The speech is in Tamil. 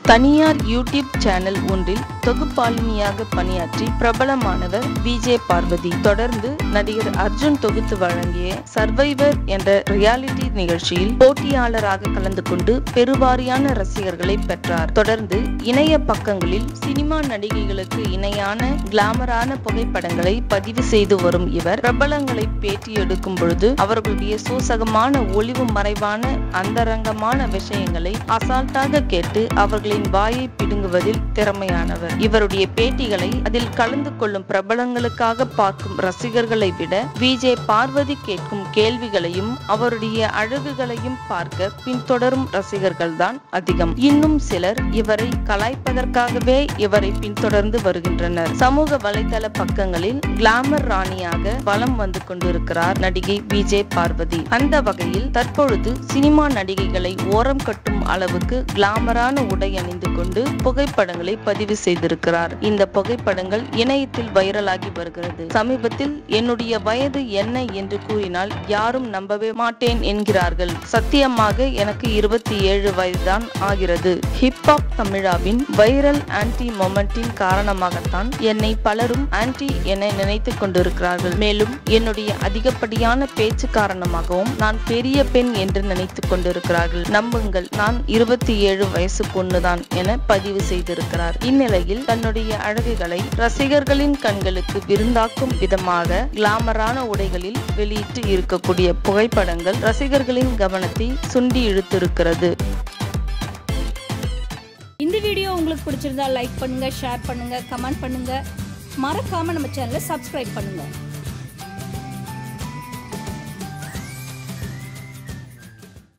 தனியார் யூடியூப் சேனல் ஒன்றில் தொகுப்பாளினியாக பணியாற்றி பிரபலமானவர் விஜே பார்வதி தொடர்ந்து நடிகர் அர்ஜுன் தொகுத்து வழங்கிய சர்வைவர் என்ற ரியாலிட்டி நிகழ்ச்சியில் போட்டியாளராக கலந்து கொண்டு பெருவாரியான ரசிகர்களை பெற்றார் தொடர்ந்து இணைய பக்கங்களில் சினிமா நடிகைகளுக்கு இணையான கிளாமரான புகைப்படங்களை பதிவு செய்து வரும் இவர் பிரபலங்களை பேட்டி எடுக்கும் பொழுது அவர்களுடைய சூசகமான ஒளிவு மறைவான அந்தரங்கமான விஷயங்களை அசால்ட்டாக கேட்டு அவர்களின் வாயை பிடுங்குவதில் திறமையானவர் இவருடைய பேட்டிகளை அதில் கலந்து கொள்ளும் பிரபலங்களுக்காக பார்க்கும் ரசிகர்களை விட விஜே பார்வதி கேட்கும் கேள்விகளையும் அவருடைய அழகுகளையும் பார்க்க பின்தொடரும் ரசிகர்கள் தான் அதிகம் இன்னும் சிலர் இவரை கலாய்ப்பதற்காகவே இவரை பின்தொடர்ந்து வருகின்றனர் சமூக வலைதள பக்கங்களில் கிளாமர் ராணியாக வலம் வந்து கொண்டிருக்கிறார் நடிகை விஜே பார்வதி அந்த வகையில் தற்பொழுது சினிமா நடிகைகளை ஓரம் கட்டும் அளவுக்கு கிளாமரான உடை அணிந்து கொண்டு புகைப்படங்களை பதிவு செய்திருக்கிறார் இந்த புகைப்படங்கள் இணையத்தில் வைரலாகி வருகிறது சமீபத்தில் என்னுடைய வயது என்ன என்று கூறினால் யாரும் நம்பவே மாட்டேன் என்கிறார்கள் சத்தியமாக எனக்கு இருபத்தி ஏழு வயதுதான் ஆகிறது ஹிப்ஹாப் தமிழாவின் வைரல் ஆன்டி மொமெண்டின் காரணமாகத்தான் என்னை பலரும் ஆன்டி என நினைத்துக் கொண்டிருக்கிறார்கள் மேலும் என்னுடைய அதிகப்படியான பேச்சு காரணமாகவும் நான் பெரிய பெண் என்று நினைத்துக் கொண்டிருக்கிறார்கள் நம்புங்கள் நான் இருபத்தி ஏழு வயசு பொண்ணுதான் என பதிவு செய்திருக்கிறார் இந்நிலையில் தன்னுடைய அழகுகளை ரசிகர்களின் கண்களுக்கு விருந்தாக்கும் விதமாக கிளாமரான உடைகளில் வெளியிட்டு இருக்கக்கூடிய புகைப்படங்கள் ரசிகர்களின் கவனத்தை சுண்டி இழுத்திருக்கிறது இந்த வீடியோ உங்களுக்கு பிடிச்சிருந்தா லைக் பண்ணுங்க ஷேர் பண்ணுங்க கமெண்ட் பண்ணுங்க மறக்காம நம்ம சேனலை சப்ஸ்கிரைப் பண்ணுங்க